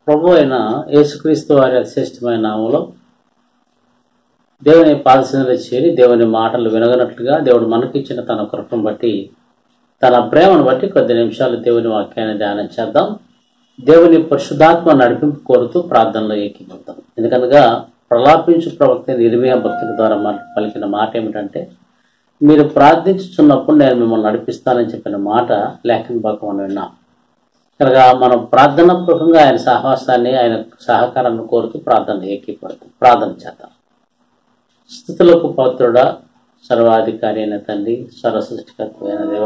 ప్రభు అయిన యేసుక్రీస్తు వారి అశ్రేష్టమైన నామంలో దేవుని పాదశంలో చేరి దేవుని మాటలు వినగనట్లుగా దేవుడు మనకిచ్చిన తన కృపను బట్టి తన ప్రేమను బట్టి కొద్ది నిమిషాలు దేవుని వాక్యాన్ని ధ్యానం చేద్దాం దేవుని పరిశుద్ధాత్మ నడిపింపు కోరుతూ ప్రార్థనలో ఏకీభద్దాం ఎందుకనగా ప్రలాపించు ప్రవక్త నిర్మయ భక్తుల ద్వారా మన- పలికిన మాట ఏమిటంటే మీరు ప్రార్థించుచున్నప్పుడు నేను మిమ్మల్ని నడిపిస్తానని చెప్పిన మాట లేఖన భాగం మనం విన్నాం కనుక మనం ప్రార్థన పూర్వకంగా ఆయన సహవాసాన్ని ఆయన సహకారాన్ని కోరుతూ ప్రార్థన ఏకీపడతాం ప్రార్థన చేద్దాం స్థుతులకు పాత్రుడా సర్వాధికారి అయిన తండ్రి సర్వసృష్టికర్తమైన దేవ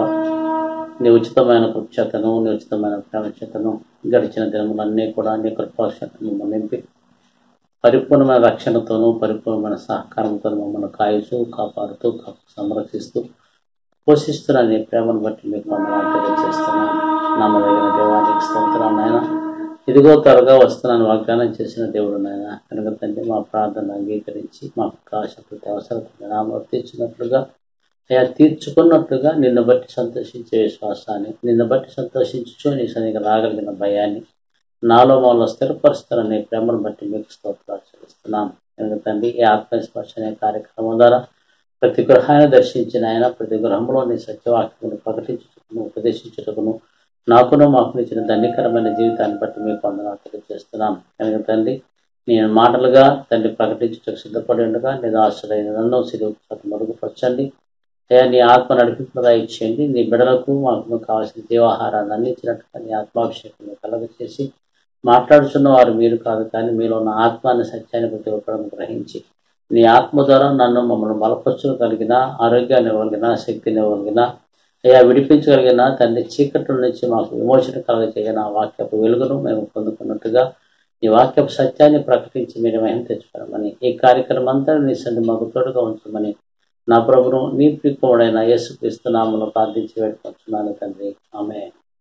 నీ ఉచితమైన కృపచేతను నీ ఉచితమైన ప్రేమ చేతను గడిచిన దినములన్నీ కూడా నీ కృపాక్షతను నింపి పరిపూర్ణమైన రక్షణతోనూ పరిపూర్ణమైన సహకారంతో మమ్మల్ని కాయుచూ కాపాడుతూ కా- సంరక్షిస్తూ పోషిస్తున్న నీ ప్రేమను బట్టి మీకు వందనాలు తెలియజేస్తున్నాను నమ్మదగిన దేవానికి స్తోత్రం నాయన ఇదిగో త్వరగా వస్తున్నాను వాగ్దానం చేసిన దేవుడు నాయన కనుక తండ్రి మా ప్రార్థన అంగీకరించి మాకు కావాల్సిన ప్రతి అవసరం నామం తీర్చినట్లుగా అయా తీర్చుకున్నట్లుగా నిన్ను బట్టి సంతోషించే విశ్వాసాన్ని నిన్ను బట్టి సంతోషించు నీ సన్నిధికి రాగలిగిన భయాన్ని నాలో మాలో స్థిరపరుస్తున్న నీ ప్రేమను బట్టి మీకు స్తోత్రాలు చెల్లిస్తున్నాం కనుక తండ్రి ఈ ఆత్మస్పర్శ అనే కార్యక్రమం ద్వారా ప్రతి గృహాన్ని దర్శించిన ఆయన ప్రతి గృహంలో నీ సత్యవాక్యమును ప్రకటించుటకును ఉపదేశించుటకును నాకును మాకు ఇచ్చిన ధన్యకరమైన జీవితాన్ని బట్టి మీకు వందనాలు తెలియజేస్తున్నాం కనుక తండ్రి నేను మాటలుగా తండ్రి ప్రకటించుటకు సిద్ధపడి ఉండగా నేను ఆశ్రయైన నన్ను సిరువు మరుగుపరచండి అయ్యా నీ ఆత్మ నడిపింపుగా ఇచ్చేయండి నీ బిడలకు మాకు కావాల్సిన జీవాహారాన్ని అందించినట్టుగా నీ ఆత్మాభిషేకం కలగచేసి మాట్లాడుతున్న వారు మీరు కాదు కానీ మీలో ఉన్న ఆత్మాన్ని సత్యాన్ని ప్రతి ఒక్కరిని గ్రహించి నీ ఆత్మ ద్వారా నన్ను మమ్మల్ని బలపరచగలిగిన ఆరోగ్యాన్ని ఇవ్వగలిగిన శక్తిని ఇవ్వగలిగిన అయ్యా విడిపించగలిగిన తండ్రి చీకట్ల నుంచి మాకు విమోచన కలగజేయన వాక్యపు వెలుగును మేము పొందుకున్నట్టుగా ఈ వాక్యపు సత్యాన్ని ప్రకటించి మీరు మహిమ తెచ్చుకోవడమని ఈ కార్యక్రమం అంతా నీ సంది మాకు తోడుగా ఉంచమని నా ప్రభును నీ ప్రియుడైన యేసుక్రీస్తు నామములో ప్రార్థించి వేడుకుంటున్నాను తండ్రి ఆమె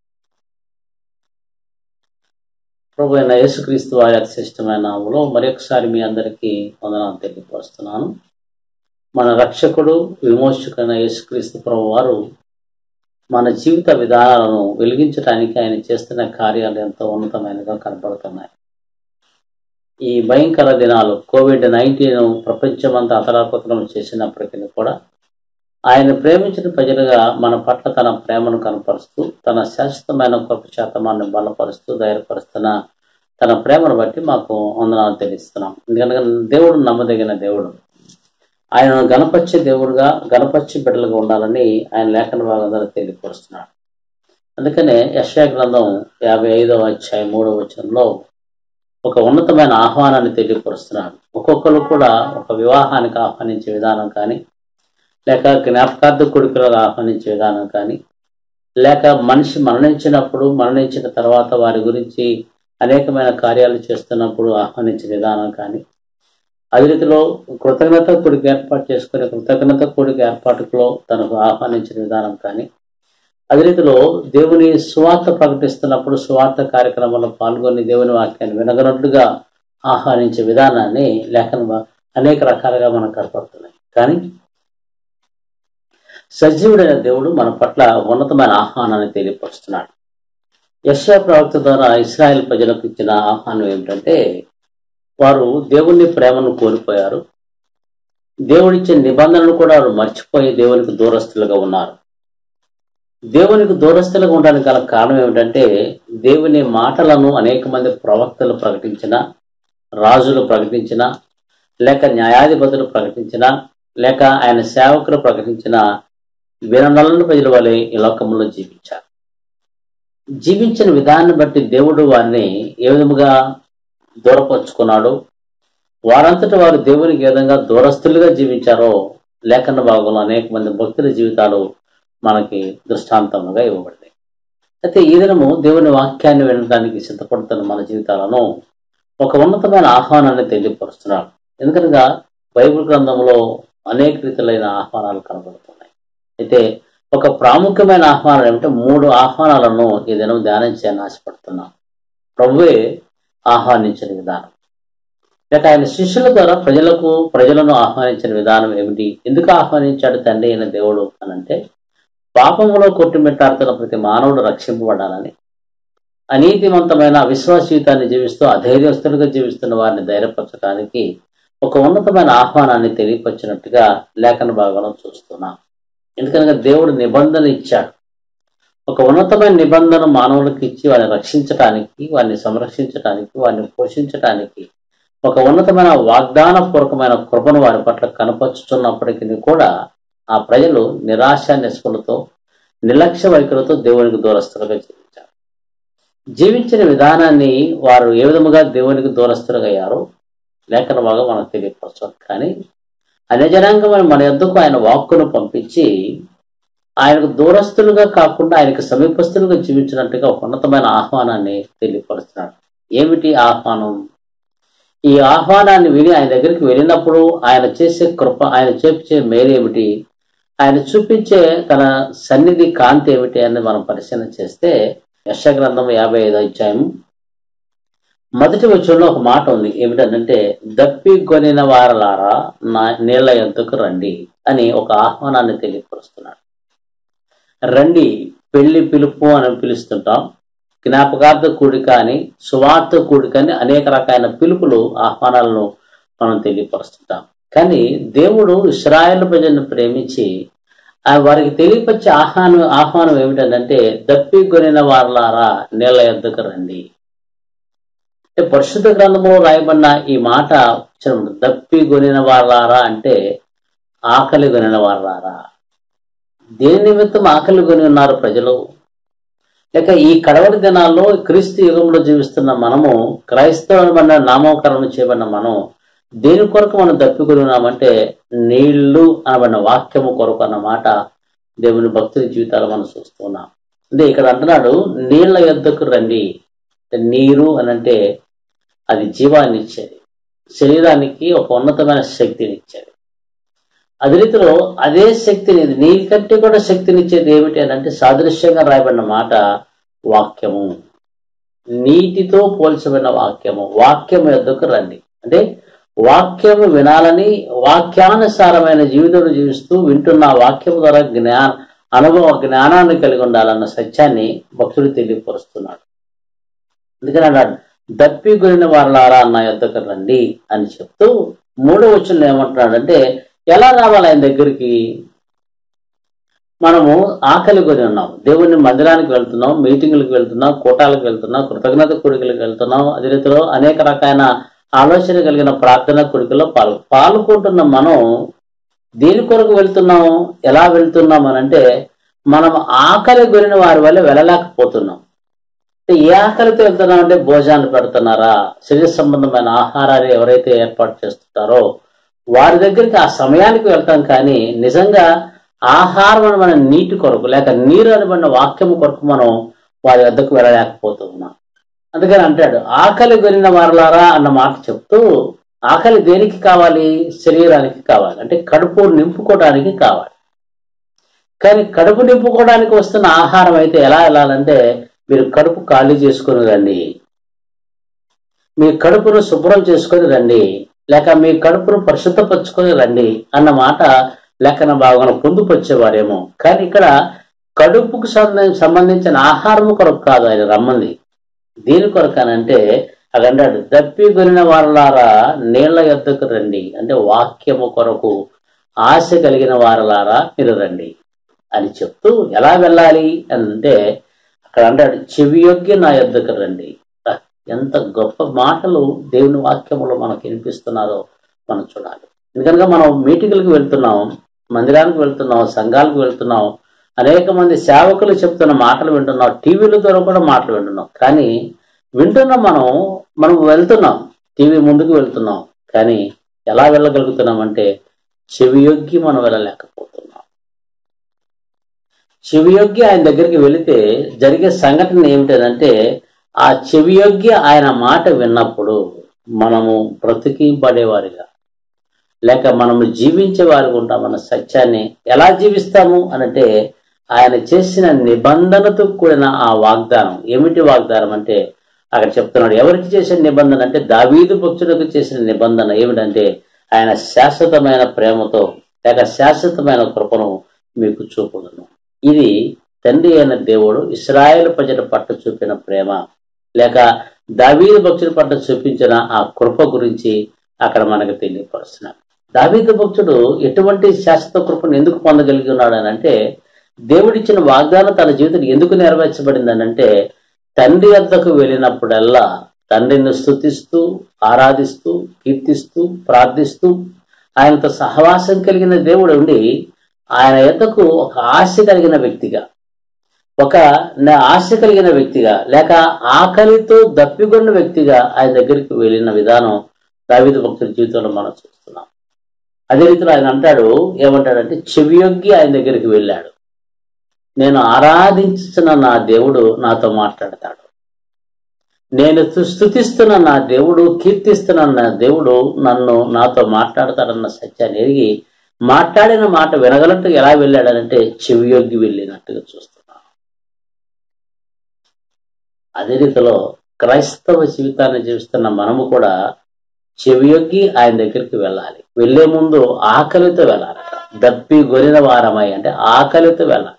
ప్రభు అయిన యేసుక్రీస్తు వారి అతిశిష్టమైన నామములో మరొకసారి మీ అందరికీ వందనాలు తెలియపరుస్తున్నాను మన రక్షకుడు విమోచకుడైన యేసుక్రీస్తు ప్రభు వారు మన జీవిత విధానాలను వెలిగించడానికి ఆయన చేస్తున్న కార్యాలు ఎంతో ఉన్నతమైనగా కనబడుతున్నాయి ఈ భయంకర దినాలు కోవిడ్ నైన్టీన్ ప్రపంచమంతా అతలాకుతలం చేసినప్పటికీ కూడా ఆయన ప్రేమించిన ప్రజలుగా మన పట్ల తన ప్రేమను కనపరుస్తూ తన శాశ్వతమైన కృప శాతమాన్ని బలపరుస్తూ ధైర్యపరుస్తున్న తన ప్రేమను బట్టి మాకు వందనాలు తెలుస్తున్నాం ఎందుకంటే దేవుడు నమ్మదగిన దేవుడు ఆయనను గణపరిచే దేవుడుగా గణపరిచే బిడ్డలుగా ఉండాలని ఆయన లేఖన భాగంలో తెలియపరుస్తున్నాడు అందుకనే యశా గ్రంథం యాభై ఐదవ అధ్యాయం మూడవ వచనంలో ఒక ఉన్నతమైన ఆహ్వానాన్ని తెలియపరుస్తున్నాడు ఒక్కొక్కరు కూడా ఒక వివాహానికి ఆహ్వానించే విధానం కానీ లేక జ్ఞాపకార్థ కొడుకులుగా ఆహ్వానించే విధానం కానీ లేక మనిషి మరణించినప్పుడు మరణించిన తర్వాత వారి గురించి అనేకమైన కార్యాలు చేస్తున్నప్పుడు ఆహ్వానించే విధానం కానీ అదే రీతిలో కృతజ్ఞత కొడుకు ఏర్పాటు చేసుకునే కృతజ్ఞత కొడుకు ఏర్పాటులో తనకు ఆహ్వానించిన విధానం కానీ అదే రీతిలో దేవుని సువార్త ప్రకటిస్తున్నప్పుడు సువార్త కార్యక్రమంలో పాల్గొని దేవుని వాక్యాన్ని వినగనట్లుగా ఆహ్వానించే విధానాన్ని లేఖన అనేక రకాలుగా మనకు కనపడుతున్నాయి కానీ సజీవుడైన దేవుడు మన పట్ల ఉన్నతమైన ఆహ్వానాన్ని తెలియపరుస్తున్నాడు యశా ప్రవక్త ద్వారా ఇస్రాయేల్ ప్రజలకు ఇచ్చిన ఆహ్వానం ఏమిటంటే వారు దేవుని ప్రేమను కోల్పోయారు దేవుడిచ్చే నిబంధనలు కూడా వారు మర్చిపోయి దేవునికి దూరస్తులుగా ఉన్నారు దేవునికి దూరస్తులుగా ఉండడానికి గల కారణం ఏమిటంటే దేవుని మాటలను అనేక మంది ప్రవక్తలు ప్రకటించిన రాజులు ప్రకటించిన లేక న్యాయాధిపతులు ప్రకటించిన లేక ఆయన సేవకులు ప్రకటించిన విననలను ప్రజల వలె ఈ లోకంలో జీవించారు జీవించిన విధానాన్ని బట్టి దేవుడు వారిని ఏ విధముగా దూరపరుచుకున్నాడు వారంతటి వారు దేవునికి ఏ విధంగా దూరస్తులుగా జీవించారో లేఖన భాగంలో అనేక మంది భక్తుల జీవితాలు మనకి దృష్టాంతముగా ఇవ్వబడ్డాయి అయితే ఈ దినము దేవుని వాక్యాన్ని వినడానికి సిద్ధపడుతున్న మన జీవితాలను ఒక ఉన్నతమైన ఆహ్వానాన్ని తెలియపరుస్తున్నాడు ఎందుకనగా బైబిల్ గ్రంథంలో అనేక రీతులైన ఆహ్వానాలు కనబడుతున్నాయి అయితే ఒక ప్రాముఖ్యమైన ఆహ్వానం ఏమిటంటే మూడు ఆహ్వానాలను ఈ దినం ధ్యానం చేయాలని ఆశపడుతున్నాం ప్రభువే ఆహ్వానించిన విధానం లేక ఆయన శిష్యుల ద్వారా ప్రజలకు ప్రజలను ఆహ్వానించిన విధానం ఏమిటి ఎందుకు ఆహ్వానించాడు తండ్రి అయిన దేవుడు అని అంటే పాపములో కొట్టుమిట్టాడుతున్న ప్రతి మానవుడు రక్షింపబడాలని అనీతివంతమైన అవిశ్వాస జీవితాన్ని జీవిస్తూ అధైర్యస్తులుగా జీవిస్తున్న వారిని ధైర్యపరచడానికి ఒక ఉన్నతమైన ఆహ్వానాన్ని తెలియపరిచినట్టుగా లేఖన భాగంలో చూస్తున్నాం ఎందుకనగా దేవుడు నిబంధన ఇచ్చాడు ఒక ఉన్నతమైన నిబంధన మానవులకు ఇచ్చి వారిని రక్షించటానికి వారిని సంరక్షించటానికి వారిని పోషించటానికి ఒక ఉన్నతమైన వాగ్దాన పూర్వకమైన కృపను వారి పట్ల కనపరుచుతున్నప్పటికీ కూడా ఆ ప్రజలు నిరాశ నిస్పలతో నిర్లక్ష్య వైఖరితో దేవునికి దూరస్తులుగా జీవించారు జీవించిన విధానాన్ని వారు ఏ విధముగా దేవునికి దూరస్తులుగా అయ్యారో లేఖన భాగం మనకు తెలియపరచాలి కానీ అన్యజనాంగమైన మన యొద్దకు ఆయన వాక్కును పంపించి ఆయనకు దూరస్తులుగా కాకుండా ఆయనకు సమీపస్తులుగా జీవించినట్టుగా ఒక ఉన్నతమైన ఆహ్వానాన్ని తెలియపరుస్తున్నాడు ఏమిటి ఆహ్వానం ఈ ఆహ్వానాన్ని విని ఆయన దగ్గరికి వెళ్ళినప్పుడు ఆయన చేసే కృప ఆయన చేపించే మేలేమిటి ఆయన చూపించే తన సన్నిధి కాంతి ఏమిటి అని మనం పరిశీలన చేస్తే యశ గ్రంథం యాభై ఐదు అధ్యాయం మొదటి వచ్చంలో ఒక మాట ఉంది ఏమిటంటే దప్పి కొనిన వారలారా నా నీళ్ల ఎంతకు రండి అని ఒక ఆహ్వానాన్ని తెలియపరుస్తున్నాడు రండి పెళ్లి పిలుపు అని పిలుస్తుంటాం జ్ఞాపకార్థ కూడిక అని సువార్త కూడిక అని అనేక రకాలైన పిలుపులు ఆహ్వానాలను మనం తెలియపరుస్తుంటాం కానీ దేవుడు ఇస్రాయేల్ ప్రజలను ప్రేమించి ఆ వారికి తెలియపరిచే ఆహ్వానం ఆహ్వానం ఏమిటంటే దప్పి కొనిన వారలారా నీళ్ళ ఎద్దకు రండి అంటే పరిశుద్ధ గ్రంథంలో రాయబడిన ఈ మాట వచ్చినప్పుడు దప్పి కొనిన వారలారా అంటే ఆకలి కొనిన వారలారా దేని నిమిత్తం ఆకలి కొని ఉన్నారు ప్రజలు లేక ఈ కడవరి దినాల్లో క్రీస్తు యుగంలో జీవిస్తున్న మనము క్రైస్తవులమైన నామకరణం చేయబడిన మనం దేని కొరకు మనం దప్పికొని ఉన్నామంటే నీళ్లు అనబడిన వాక్యము కొరకు అన్న మాట దేవుని భక్తుల జీవితాలు మనం చూస్తున్నాం అంటే ఇక్కడ అంటున్నాడు నీళ్ల యొద్దకు రండి నీరు అని అంటే అది జీవాన్ని ఇచ్చేది శరీరానికి ఒక ఉన్నతమైన శక్తిని ఇచ్చేది అదే రీతిలో అదే శక్తిని నీకంటే కూడా శక్తినిచ్చేది ఏమిటి అని అంటే సాదృశ్యంగా రాయబడిన మాట వాక్యము నీటితో పోల్చబడిన వాక్యము వాక్యము ఎద్దకు రండి అంటే వాక్యము వినాలని వాక్యానుసారమైన జీవితం జీవిస్తూ వింటున్న ఆ వాక్యము ద్వారా జ్ఞాన అనుభవ జ్ఞానాన్ని కలిగి ఉండాలన్న సత్యాన్ని భక్తుడు తెలియపరుస్తున్నాడు అందుకని అన్నాడు దప్పి గురిన వారలారా అన్న యొద్దకు రండి అని చెప్తూ మూడో వచ్చిన ఏమంటున్నాడంటే ఎలా రావాలి ఆయన దగ్గరికి మనము ఆకలి కొని ఉన్నాం దేవుని మందిరానికి వెళ్తున్నాం మీటింగులకు వెళ్తున్నాం కూటాలకు వెళ్తున్నాం కృతజ్ఞత కొడుకులకు వెళ్తున్నాం అదే రీతిలో అనేక రకాల ఆలోచన కలిగిన ప్రార్థన కొడుకులో పాలు పాల్గొంటున్న మనం దేని కొరకు వెళ్తున్నాం ఎలా వెళ్తున్నాం అని అంటే మనం ఆకలి గురిన వారి వల్ల వెళ్ళలేకపోతున్నాం అంటే ఏ ఆకలితో వెళ్తున్నాం అంటే భోజనాలు పెడుతున్నారా శరీర సంబంధమైన ఆహారాన్ని ఎవరైతే ఏర్పాటు చేస్తుంటారో వారి దగ్గరికి ఆ సమయానికి వెళ్తాం కానీ నిజంగా ఆహారం అని మన నీటి కొరకు లేక నీరు అనబడిన వాక్యము కొరకు మనం వారి వద్దకు వెళ్ళలేకపోతున్నాం అందుకని అంటాడు ఆకలి కొనిన వారలారా అన్న మాట చెప్తూ ఆకలి దేనికి కావాలి శరీరానికి కావాలి అంటే కడుపు నింపుకోవడానికి కావాలి కానీ కడుపు నింపుకోవడానికి వస్తున్న ఆహారం అయితే ఎలా వెళ్ళాలంటే మీరు కడుపు ఖాళీ చేసుకుని రండి మీ కడుపును శుభ్రం చేసుకొని రండి లేక మీ కడుపును పరిశుద్ధపరచుకొని రండి అన్న మాట లేఖన భాగంలో పొందుపరిచేవారేమో కానీ ఇక్కడ కడుపుకు సంబంధ- సంబంధించిన ఆహారము కొరకు కాదు ఆయన రమ్మంది దీని కొరకు అని అంటే అదంటాడు దప్పి కొనిన వారలారా నీళ్ల యొద్దకు రండి అంటే వాక్యము కొరకు ఆశ కలిగిన వారలారా మీరు రండి అని చెప్తూ ఎలా వెళ్ళాలి అని అంటే అక్కడ అంటాడు చెవి యొగ్గి నా యొద్దకు రండి ఆ, ఎంత గొప్ప మాటలు దేవుని వాక్యములో మనకు వినిపిస్తున్నారో మనం చూడాలి ఎందుకనగా మనం మీటింగులకు వెళ్తున్నాం మందిరానికి వెళ్తున్నాం సంఘాలకు వెళ్తున్నాం అనేక మంది సేవకులు చెప్తున్న మాటలు వింటున్నాం టీవీల ద్వారా కూడా మాటలు వింటున్నాం కానీ వింటున్నాం మనం మనం వెళ్తున్నాం టీవీ ముందుకు వెళ్తున్నాం కానీ ఎలా వెళ్ళగలుగుతున్నాం అంటే చెవియొగ్గి మనం వెళ్ళలేకపోతున్నాం చెవియొగ్గి ఆయన దగ్గరికి వెళితే జరిగే సంఘటన ఏమిటంటే ఆ చెవియొగ్గి ఆయన మాట విన్నప్పుడు మనము బ్రతికింపడేవారిగా లేక మనము జీవించే వారికి ఉంటామన్న సత్యాన్ని ఎలా జీవిస్తాము అనంటే ఆయన చేసిన నిబంధనతో కూడిన ఆ వాగ్దానం ఏమిటి వాగ్దానం అంటే అక్కడ చెప్తున్నాడు ఎవరికి చేసిన నిబంధన అంటే దావీదు భక్తులకు చేసిన నిబంధన ఏమిటంటే ఆయన శాశ్వతమైన ప్రేమతో లేక శాశ్వతమైన కృపను మీకు చూపుదును ఇది తండ్రి అయిన దేవుడు ఇస్రాయేల్ ప్రజల పట్ల చూపిన ప్రేమ లేక దావీదు భక్తుడి పట్ల చూపించిన ఆ కృప గురించి అక్కడ మనకు తెలియపరుస్తున్నాం దావీదు భక్తుడు ఎటువంటి శాశ్వత కృపను ఎందుకు పొందగలిగి ఉన్నాడు అని అంటే దేవుడిచ్చిన వాగ్దానం తన జీవితం ఎందుకు నెరవేర్చబడింది అని అంటే తండ్రి వద్దకు వెళ్ళినప్పుడల్లా తండ్రిని స్థుతిస్తూ ఆరాధిస్తూ కీర్తిస్తూ ప్రార్థిస్తూ ఆయనతో సహవాసం కలిగిన దేవుడు ఉండి ఆయన యొద్దకు ఒక ఆశ కలిగిన వ్యక్తిగా ఒక నా ఆశ కలిగిన వ్యక్తిగా లేక ఆకలితో దప్పికొన్న వ్యక్తిగా ఆయన దగ్గరికి వెళ్ళిన విధానం దావిద భక్తుల జీవితంలో మనం చూస్తున్నాం అదే రీతిలో ఆయన అంటాడు ఏమంటాడంటే చెవియొగ్గి ఆయన దగ్గరికి వెళ్ళాడు నేను ఆరాధించిన నా దేవుడు నాతో మాట్లాడతాడు నేను స్థుతిస్తున్న నా దేవుడు కీర్తిస్తున్న నా దేవుడు నన్ను నాతో మాట్లాడతాడన్న సత్యాన్ని ఎరిగి మాట్లాడిన మాట వినగలట్టు ఎలా వెళ్ళాడనంటే చెవియొగ్గి వెళ్ళినట్టుగా చూస్తున్నాను అదే రీతిలో క్రైస్తవ జీవితాన్ని జీవిస్తున్న మనము కూడా చెవియొగ్గి ఆయన దగ్గరికి వెళ్ళాలి వెళ్లే ముందు ఆకలితో వెళ్ళాలి దప్పి గొరిన వారమై అంటే ఆకలితో వెళ్ళాలి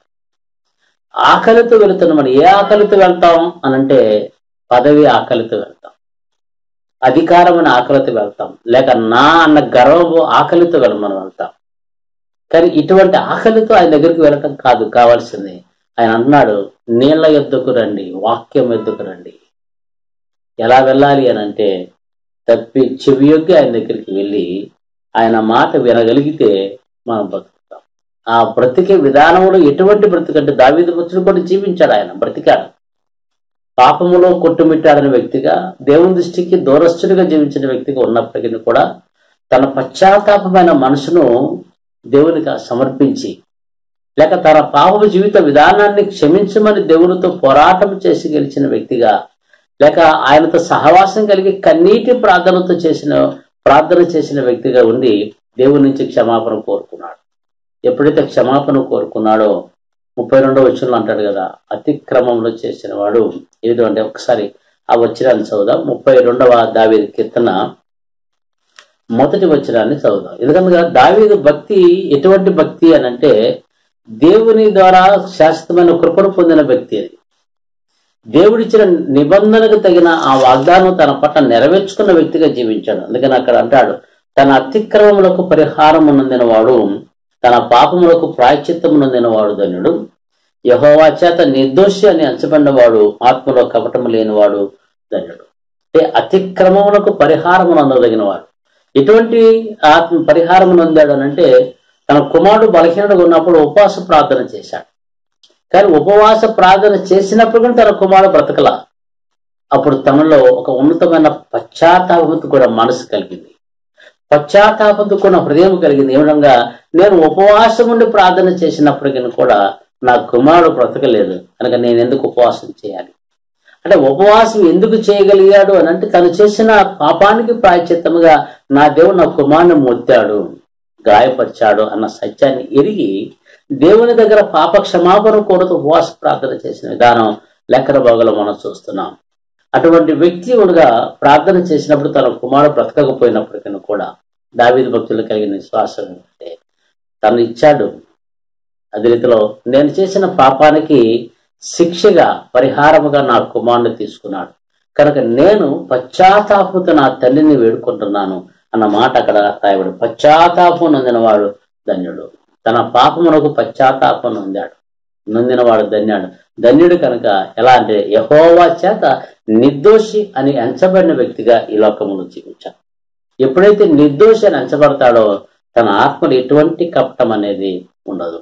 ఆకలితో వెళుతున్న మనం ఏ ఆకలితో వెళ్తాం అనంటే పదవి ఆకలితో వెళ్తాం అధికారమైన ఆకలితో వెళ్తాం లేక నా అన్న గర్వము ఆకలితో వెళ్ళ మనం వెళ్తాం కానీ ఇటువంటి ఆకలితో ఆయన దగ్గరికి వెళ్ళటం కాదు కావాల్సింది ఆయన అన్నాడు నీళ్ల ఎద్దుకు రండి వాక్యం ఎద్దుకు రండి ఎలా వెళ్ళాలి అని అంటే తప్పి చెవియొగ్గి ఆయన దగ్గరికి వెళ్ళి ఆయన మాట వినగలిగితే మనం బ్రతుకుతాం ఆ బ్రతికే విధానంలో ఎటువంటి బ్రతికంటే దావీదు పుత్రుడు కూడా జీవించాడు ఆయన బ్రతికాడు పాపములో కొట్టుమిట్టాడిన వ్యక్తిగా దేవుని దృష్టికి దూరస్తుడిగా జీవించిన వ్యక్తిగా ఉన్నప్పటికీ కూడా తన పశ్చాత్తాపమైన మనసును దేవునికి సమర్పించి లేక తన పాప జీవిత విధానాన్ని క్షమించమని దేవునితో పోరాటం చేసి గెలిచిన వ్యక్తిగా లేక ఆయనతో సహవాసం కలిగి కన్నీటి ప్రార్థనతో చేసిన ప్రార్థన చేసిన వ్యక్తిగా ఉండి దేవుని నుంచి క్షమాపణ కోరుకున్నాడు ఎప్పుడైతే క్షమాపణ కోరుకున్నాడో ముప్పై రెండో వచనంలో అంటాడు కదా అతిక్రమంలో చేసిన వాడు ఏదో అంటే ఒకసారి ఆ వచనాన్ని చదువుదాం ముప్పై రెండవ దావీది కీర్తన మొదటి వచనాన్ని చదువుదాం ఎందుకంటే దావీదు భక్తి ఎటువంటి భక్తి అని అంటే దేవుని ద్వారా శాశ్వతమైన కృపను పొందిన వ్యక్తి అది దేవుడిచ్చిన నిబంధనకు తగిన ఆ వాగ్దానం తన పట్ల నెరవేర్చుకున్న వ్యక్తిగా జీవించాడు అందుకని అక్కడ అంటాడు తన అతిక్రమములకు పరిహారం ఉన్నందిన వాడు తన పాపములకు ప్రాయచిత్తము నొందినవాడు ధన్యుడు యహోవా చేత నిర్దోషి అని అంచబడినవాడు ఆత్మలో కపటము లేనివాడు ధన్యుడు అంటే అతిక్రమములకు పరిహారము నందదగిన వాడు ఎటువంటి ఆత్మ పరిహారము నొందాడు అని అంటే తన కుమారుడు బలహీనుడుగా ఉన్నప్పుడు ఉపవాస ప్రార్థన చేశాడు కానీ ఉపవాస ప్రార్థన చేసినప్పుడు కూడా తన కుమారుడు బ్రతకల అప్పుడు తనలో ఒక ఉన్నతమైన పశ్చాత్తాపంతో కూడా మనసు కలిగింది పశ్చాత్తాపంతో కూడా హృదయం కలిగింది ఏ విధంగా నేను ఉపవాసం ఉండి ప్రార్థన చేసినప్పటికీ కూడా నా కుమారుడు బ్రతకలేదు కనుక నేను ఎందుకు ఉపవాసం చేయాలి అంటే ఉపవాసం ఎందుకు చేయగలిగాడు అని అంటే తను చేసిన పాపానికి ప్రాయచిత్తముగా నా దేవుడు నా కుమారుని మొత్తాడు గాయపరిచాడు అన్న సత్యాన్ని ఎరిగి దేవుని దగ్గర పాప క్షమాపణ కోరుతూ ఉపవాస ప్రార్థన చేసిన విధానం లెక్కల బాగులో మనం చూస్తున్నాం అటువంటి వ్యక్తి ఉండగా ప్రార్థన చేసినప్పుడు తన కుమారుడు బ్రతకకపోయినప్పటికీ కూడా దావీదు భక్తులు కలిగిన విశ్వాసం ఏంటంటే తను ఇచ్చాడు అదే రీతిలో నేను చేసిన పాపానికి శిక్షగా పరిహారముగా నా కుమారుని తీసుకున్నాడు కనుక నేను పశ్చాత్తాపంతో నా తల్లిని వేడుకుంటున్నాను అన్న మాట అక్కడ రాయబడి పశ్చాత్తాపం నొందినవాడు ధన్యుడు తన పాపమునకు పశ్చాత్తాపం నొందాడు నొందినవాడు ధన్యాడు ధన్యుడు కనుక ఎలా అంటే యహోవా చేత నిర్దోషి అని ఎంచబడిన వ్యక్తిగా ఈ లోకములో జీవించాడు ఎప్పుడైతే నిర్దోషి అని ఎంచబడతాడో తన ఆత్మలో ఎటువంటి కపటం అనేది ఉండదు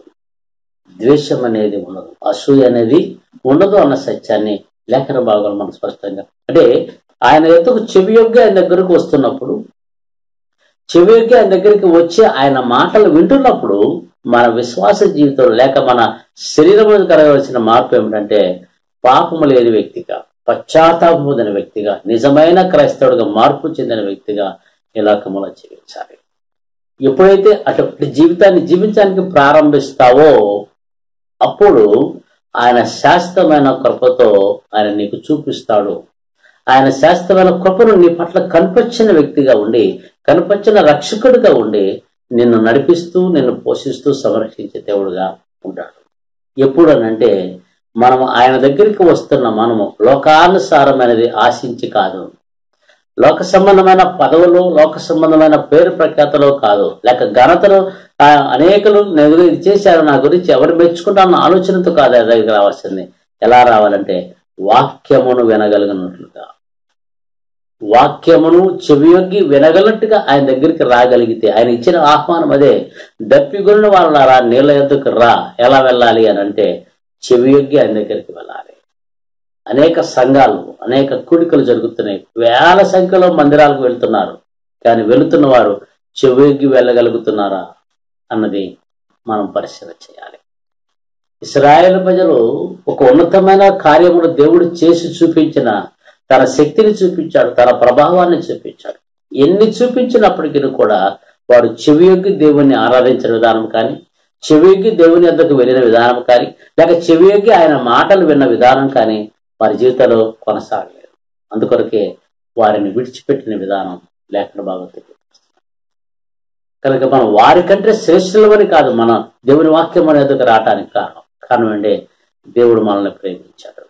ద్వేషం అనేది ఉండదు అసూయ అనేది ఉండదు అన్న సత్యాన్ని లేఖన భాగాలు మనం స్పష్టంగా అంటే ఆయన ఎత్తుకు చెవియొగ్గి ఆయన దగ్గరకు వస్తున్నప్పుడు చెవియొగ్గి ఆయన దగ్గరికి వచ్చి ఆయన మాటలు వింటున్నప్పుడు మన విశ్వాస జీవితంలో లేక మన శరీరం మీద కలగవలసిన మార్పు ఏమిటంటే పాపము లేని వ్యక్తిగా పశ్చాత్తాపం పొందిన వ్యక్తిగా నిజమైన క్రైస్తవుడిగా మార్పు చెందిన వ్యక్తిగా ఈ లోకములో జీవించాలి ఎప్పుడైతే అటువంటి జీవితాన్ని జీవించడానికి ప్రారంభిస్తావో అప్పుడు ఆయన శాశ్వతమైన కృపతో ఆయన నీకు చూపిస్తాడు ఆయన శాశ్వతమైన కృపను నీ పట్ల కనిపించిన వ్యక్తిగా ఉండి కనిపించిన రక్షకుడిగా ఉండి నిన్ను నడిపిస్తూ నిన్ను పోషిస్తూ సంరక్షించే దేవుడుగా ఉంటాడు ఎప్పుడు అనంటే మనం ఆయన దగ్గరికి వస్తున్న మనము లోకానుసారమైనది ఆశించి కాదు లోక సంబంధమైన పదవులు లోక సంబంధమైన పేరు ప్రఖ్యాతలు కాదు లేక ఘనతలు ఆ, అనేకులు నేను ఇది చేశారు నా గురించి ఎవరు మెచ్చుకుంటారన్న ఆలోచనతో కాదు ఆయన దగ్గరికి రావాల్సింది ఎలా రావాలంటే వాక్యమును వినగలిగినట్లుగా వాక్యమును చెవియొగ్గి వినగలట్టుగా ఆయన దగ్గరికి రాగలిగితే ఆయన ఇచ్చిన ఆహ్వానం అదే దప్పిగొన్న వాళ్ళ నీళ్ళ ఎద్దుకు రా ఎలా వెళ్ళాలి అని అంటే చెవియొగ్గి ఆయన దగ్గరికి వెళ్ళాలి అనేక సంఘాలు అనేక కూడికలు జరుగుతున్నాయి వేల సంఖ్యలో మందిరాలకు వెళ్తున్నారు కానీ వెళుతున్న వారు చెవియొగ్గి వెళ్ళగలుగుతున్నారా అన్నది మనం పరిశీలన చేయాలి ఇస్రాయేల్ ప్రజలు ఒక ఉన్నతమైన కార్యమును దేవుడు చేసి చూపించిన తన శక్తిని చూపించాడు తన ప్రభావాన్ని చూపించాడు ఎన్ని చూపించినప్పటికీ కూడా వారు చెవియొగ్గి దేవుణ్ణి ఆరాధించిన విధానం కానీ చెవియొగ్గి దేవుని వద్దకు వెళ్ళిన విధానం కానీ లేక చెవియొగ్గి ఆయన మాటలు విన్న విధానం కానీ వారి జీవితంలో కొనసాగలేదు అందుకొరకే వారిని విడిచిపెట్టిన విధానం లేఖన భాగం కనుక మనం వారికంటే శ్రేష్ఠులమని కాదు మన దేవుని వాక్యం మన ఎదుగు రావటానికి కారణం కారణం అంటే దేవుడు మనల్ని ప్రేమించాడు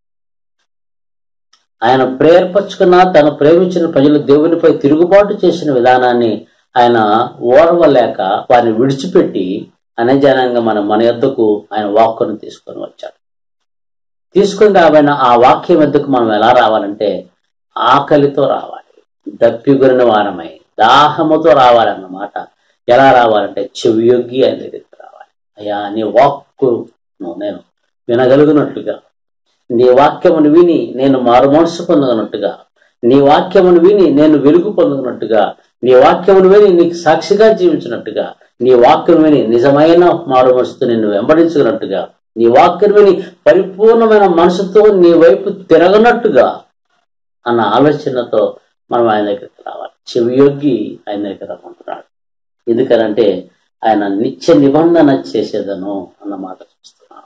ఆయన ప్రేర్పరచుకున్న తను ప్రేమించిన ప్రజలు దేవునిపై తిరుగుబాటు చేసిన విధానాన్ని ఆయన ఓర్వలేక వారిని విడిచిపెట్టి అనజనంగా మన మన యొద్దకు ఆయన వాక్కును తీసుకొని వచ్చాడు తీసుకొని రాబడిన ఆ వాక్యం వద్దకు మనం ఎలా రావాలంటే ఆకలితో రావాలి దప్పిగురిన వారమై దాహముతో రావాలన్నమాట ఎలా రావాలంటే చెవియొగ్గి ఆయన దగ్గరికి రావాలి అయ్యా నీ వాక్కు నేను వినగలుగునట్లుగా నీ వాక్యమును విని నేను మారు మనసు పొందగనట్టుగా నీ వాక్యమును విని నేను వెలుగు పొందగనట్టుగా నీ వాక్యమును విని నీకు సాక్షిగా జీవించినట్టుగా నీ వాక్యం విని నిజమైన మారు మనసుతో నిన్ను వెంబడించగనట్టుగా నీ వాక్యం విని పరిపూర్ణమైన మనసుతో నీ వైపు తిరగనట్టుగా అన్న ఆలోచనతో మనం ఆయన దగ్గరికి రావాలి చెవియొగ్గి ఆయన దగ్గర రమ్మంటున్నాడు ఎందుకనంటే ఆయన నిత్య నిబంధన చేసేదను అన్న మాట చూస్తున్నాం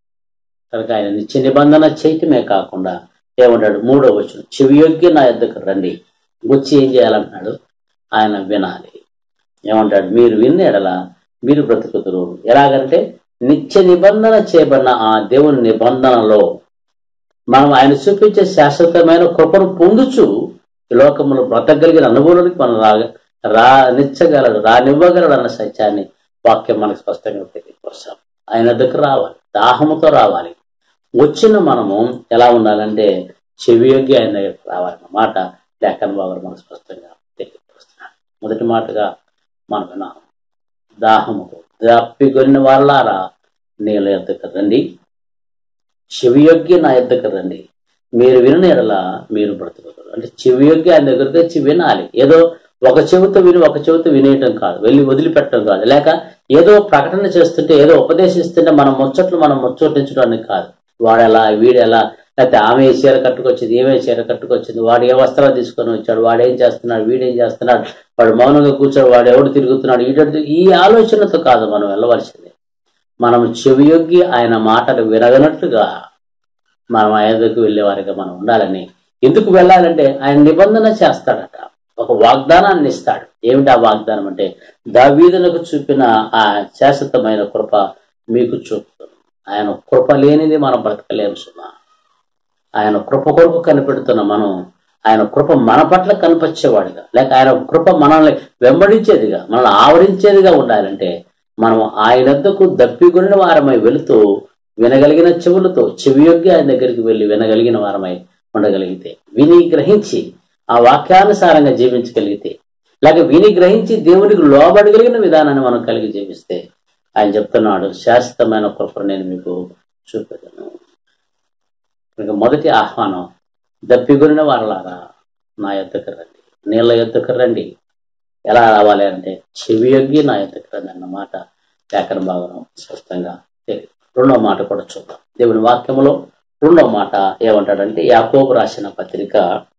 కనుక ఆయన నిత్య నిబంధన చేయటమే కాకుండా ఏమంటాడు మూడో వచ్చిన చెవియొగ్గి నా యొద్దకు రండి వచ్చి ఏం చేయాలంటున్నాడు ఆయన వినాలి ఏమంటాడు మీరు విన్న ఎడల మీరు బ్రతుకుతురు ఎలాగంటే నిత్య నిబంధన చేయబడిన ఆ దేవుని నిబంధనలో మనం ఆయన చూపించే శాశ్వతమైన కృపను పొందుచు ఈ లోకములో బ్రతకగలిగిన అనుభవానికి మనం రాగ రా నిచ్చగలడు రానివ్వగలడు అన్న సత్యాన్ని వాక్యం మనకు స్పష్టంగా తెలియకోసం ఆయన దగ్గర రావాలి దాహముతో రావాలి వచ్చిన మనము ఎలా ఉండాలంటే చెవియొగ్గి ఆయన దగ్గరికి రావాలన్నమాట లేఖన బాబు మనకు స్పష్టంగా తెలియపరుస్తున్నాడు మొదటి మాటగా మనం విన్నాం దాహముతో దప్పికొన్న వాళ్ళారా నీళ్ళ ఎద్దకు రండి చెవియొగ్గి నా ఎద్దకు రండి మీరు విని ఎడల మీరు బ్రతుకుతారు అంటే చెవియొగ్గి ఆయన దగ్గరికి వచ్చి వినాలి ఏదో ఒక చెవితో విని ఒక చెవితో వినేయటం కాదు వెళ్ళి వదిలిపెట్టడం కాదు లేక ఏదో ప్రకటన చేస్తుంటే ఏదో ఉపదేశిస్తుంటే మనం ముచ్చట్లు మనం ముచ్చటించడానికి కాదు వాడెలా వీడెలా లేకపోతే ఆమె ఏ చీర కట్టుకొచ్చింది ఏమే చీర కట్టుకొచ్చింది వాడు ఏ వస్త్రాలు తీసుకొని వచ్చాడు వాడు ఏం చేస్తున్నాడు వీడేం చేస్తున్నాడు వాడు మౌనంగా కూర్చోడు వాడు ఎవడు తిరుగుతున్నాడు ఇటు ఈ ఆలోచనతో కాదు మనం వెళ్ళవలసింది మనం చెవియొగ్గి ఆయన మాటలు వినగనట్లుగా మనం ఆయన దగ్గరికి వెళ్ళేవారిగా మనం ఉండాలని ఎందుకు వెళ్ళాలంటే ఆయన నిబంధన చేస్తాడట ఒక వాగ్దానాన్ని ఇస్తాడు ఏమిటి ఆ వాగ్దానం అంటే దావీదునకు చూపిన ఆ శాశ్వతమైన కృప మీకు చూపుతుంది ఆయన కృప లేనిది మనం బ్రతకలేము సుమా ఆయన కృప కొరకు కనిపెడుతున్న మనం ఆయన కృప మన పట్ల కనిపించేవాడిగా లేక ఆయన కృప మనల్ని వెంబడించేదిగా మనల్ని ఆవరించేదిగా ఉండాలంటే మనం ఆయన వద్దకు దప్పికొనిన వారమై వెళుతూ వినగలిగిన చెవులతో చెవియొగ్గి ఆయన దగ్గరికి వెళ్ళి వినగలిగిన వారమై ఉండగలిగితే విని గ్రహించి ఆ వాక్యానుసారంగా జీవించగలిగితే లేక విని గ్రహించి దేవునికి లోబడగలిగిన విధానాన్ని మనం కలిగి జీవిస్తే ఆయన చెప్తున్నాడు శాశ్వతమైన కృపను నేను మీకు చూపెదను ఇక మొదటి ఆహ్వానం దప్పిగొనిన వారలారా నా ఎద్దకు రండి నీళ్ళ ఎద్దకు రండి ఎలా రావాలి అంటే చెవియొగ్గి నా ఎద్దకు రండి అన్నమాట వ్యాకరణ భాగం స్పష్టంగా తెలియదు రెండో మాట కూడా చూద్దాం దేవుని వాక్యములో రెండో మాట ఏమంటాడంటే యాకోబు రాసిన పత్రిక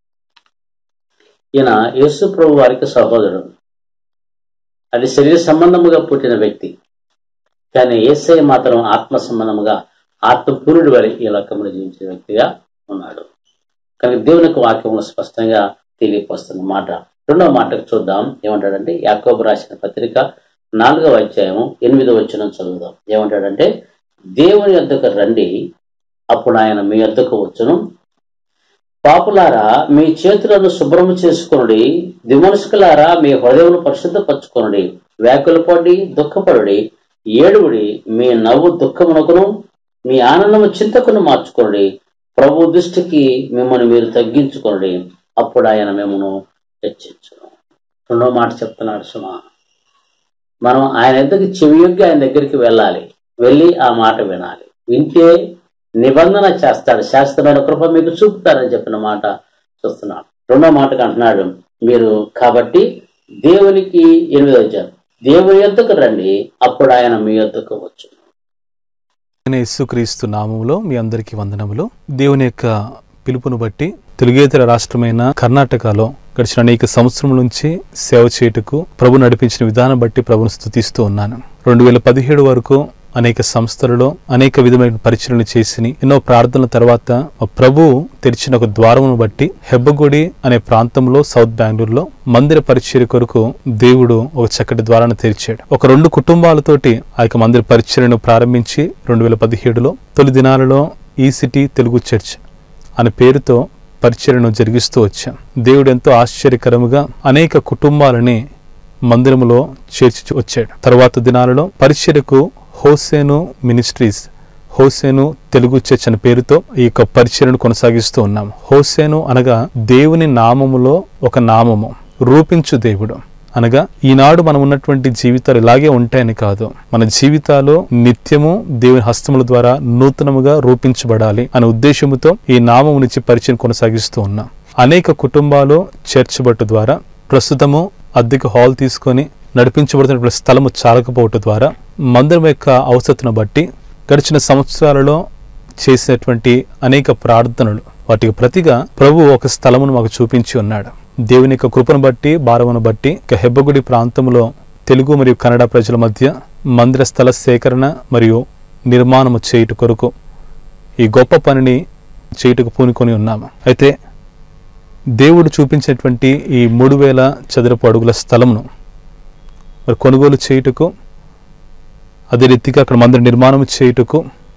ఈయన యేసు ప్రభు వారికి సహోదరుడు అది శరీర సంబంధముగా పుట్టిన వ్యక్తి కానీ ఏసై మాత్రం ఆత్మ సంబంధముగా ఆత్మపూరుడి వారి ఈ లోకంలో జీవించిన వ్యక్తిగా ఉన్నాడు కనుక దేవుని యొక్క వాక్యములు స్పష్టంగా తెలియపరుస్తున్న మాట రెండవ మాటకు చూద్దాం ఏమంటాడంటే యాకోబు రాసిన పత్రిక నాలుగవ అధ్యాయము ఎనిమిదవ వచ్చిన చదువుదాం ఏమంటాడంటే దేవుని యొద్దకు రండి అప్పుడు ఆయన మీ వద్దకు వచ్చును పాపులారా మీ చేతులను శుభ్రము చేసుకొనుడి దిమనసుకులారా మీ హృదయమును పరిశుద్ధపరచుకొనుడి వ్యాకులపడి దుఃఖపడుడి ఏడువుడి మీ నవ్వు దుఃఖమునకును మీ ఆనందము చింతకును మార్చుకొనుడి ప్రభు దృష్టికి మిమ్మల్ని మీరు తగ్గించుకొనుడి అప్పుడు ఆయన మిమ్మను హెచ్చించును రెండో మాట చెప్తున్నాడు సుమా మనం ఆయన దగ్గరికి చెవియొగ్గి ఆయన దగ్గరికి వెళ్ళాలి వెళ్ళి ఆ మాట వినాలి వింటే నిబంధన చేస్తాడు శాస్త్రమైన కృప మీకు చూపుతారని చెప్పిన మాట చూస్తున్నాడు రెండో మాటకు అంటున్నాడు మీరు కాబట్టి దేవునికి ఎనిమిది వచ్చారు దేవుని యొద్దకు రండి అప్పుడు ఆయన మీ యొద్దకు వచ్చు నేను యేసుక్రీస్తు నామములో మీ అందరికీ వందనములు దేవుని యొక్క పిలుపును బట్టి తెలుగేతర రాష్ట్రమైన కర్ణాటకలో గడిచిన అనేక సంవత్సరం నుంచి సేవ చేయుటకు ప్రభు నడిపించిన విధానం బట్టి ప్రభును స్థుతిస్తూ ఉన్నాను రెండు వేల పదిహేడు వరకు అనేక సంస్థలలో అనేక విధమైన పరిచయలు చేసి ఎన్నో ప్రార్థనల తర్వాత మా ప్రభు తెరిచిన ఒక ద్వారమును బట్టి హెబ్బగుడి అనే ప్రాంతంలో సౌత్ బెంగళూరులో మందిర పరిచర్య కొరకు దేవుడు ఒక చక్కటి ద్వారాన్ని తెరిచాడు ఒక రెండు కుటుంబాలతోటి ఆ యొక్క మందిర పరిచర్యను ప్రారంభించి రెండు వేల పదిహేడులో తొలి దినాలలో ఈ సిటీ తెలుగు చర్చ్ అనే పేరుతో పరిచర్యను జరిగిస్తూ వచ్చాం దేవుడు ఎంతో ఆశ్చర్యకరముగా అనేక కుటుంబాలని మందిరములో చేర్చి వచ్చాడు తర్వాత దినాలలో పరిచర్యకు Hosanna ministries Hosanna Telugu church అనే పేరుతో ఈ యొక్క పరిచర్యను కొనసాగిస్తూ ఉన్నాం హోసేను అనగా దేవుని నామములో ఒక నామము రూపించు దేవుడు అనగా ఈనాడు మనం ఉన్నటువంటి జీవితాలు ఇలాగే ఉంటాయని కాదు మన జీవితాలు నిత్యము దేవుని హస్తముల ద్వారా నూతనముగా రూపించబడాలి అనే ఉద్దేశముతో ఈ నామము నుంచి పరిచయం కొనసాగిస్తూ ఉన్నాం అనేక కుటుంబాలు చర్చ్ బట్టు ద్వారా ప్రస్తుతము అద్దెకు హాల్ తీసుకొని నడిపించబడుతున్న స్థలము చాలకపోవటం ద్వారా మందిరం యొక్క అవసరతను బట్టి గడిచిన సంవత్సరాలలో చేసినటువంటి అనేక ప్రార్థనలు వాటికి ప్రతిగా ప్రభు ఒక స్థలమును మాకు చూపించి ఉన్నాడు దేవుని యొక్క కృపను బట్టి భారమును బట్టి ఇక హెబ్బగుడి ప్రాంతంలో తెలుగు మరియు కన్నడ ప్రజల మధ్య మందిర స్థల సేకరణ మరియు నిర్మాణము చేయుట కొరకు ఈ గొప్ప పనిని చేయుటకు పూనుకొని ఉన్నాము అయితే దేవుడు చూపించినటువంటి ఈ మూడు వేల చదరపు అడుగుల స్థలమును మరి కొనుగోలు చేయుటకు అదే రీతిగా అక్కడ మందిర నిర్మాణం చేయుటకు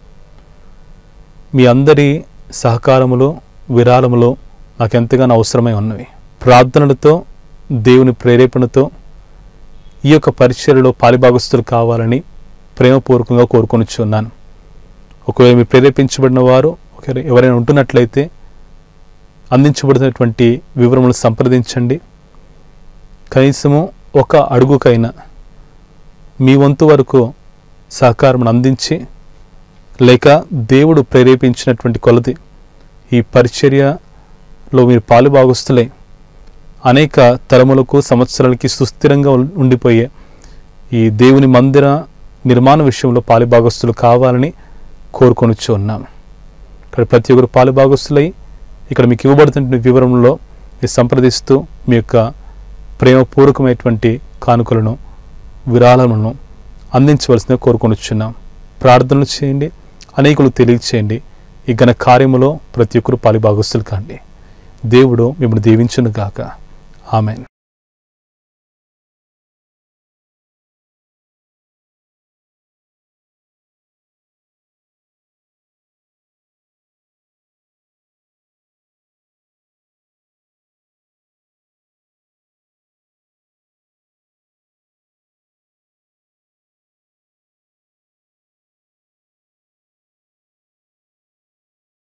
మీ అందరి సహకారములు విరాళములు నాకు ఎంతగానో అవసరమై ఉన్నవి ప్రార్థనలతో దేవుని ప్రేరేపణతో ఈ యొక్క పరిచర్యలో పాలిభాగస్తులు కావాలని ప్రేమపూర్వకంగా కోరుకొనిచున్నాను ఒకవేళ మీరు ప్రేరేపించబడిన వారు ఒకవేళ ఎవరైనా ఉంటున్నట్లయితే అందించబడినటువంటి వివరములు సంప్రదించండి కనీసము ఒక అడుగుకైనా మీ వంతు వరకు సహకారం అందించి లేక దేవుడు ప్రేరేపించినటువంటి కొలది ఈ పరిచర్యలో మీరు పాలుభాగస్తులై అనేక తరములకు సంవత్సరాలకి సుస్థిరంగా ఉం- ఉండిపోయే ఈ దేవుని మందిర నిర్మాణ విషయంలో పాలుభాగస్తులు కావాలని కోరుకొనిచ్చు ఉన్నాము ఇక్కడ ప్రతి ఒక్కరు పాలుభాగస్తులై ఇక్కడ మీకు ఇవ్వబడుతున్న వివరంలో మీరు సంప్రదిస్తూ మీ యొక్క ప్రేమపూర్వకమైనటువంటి కానుకలను విరాళములను అందించవలసిందిగా కోరుకొనిచున్నాం ప్రార్థనలు చేయండి అనేకులు తెలియచేయండి ఈ ఘన కార్యములో ప్రతి ఒక్కరు పాలిభాగస్తులు కాండి దేవుడు మిమ్మల్ని దీవించును గాక ఆమెన్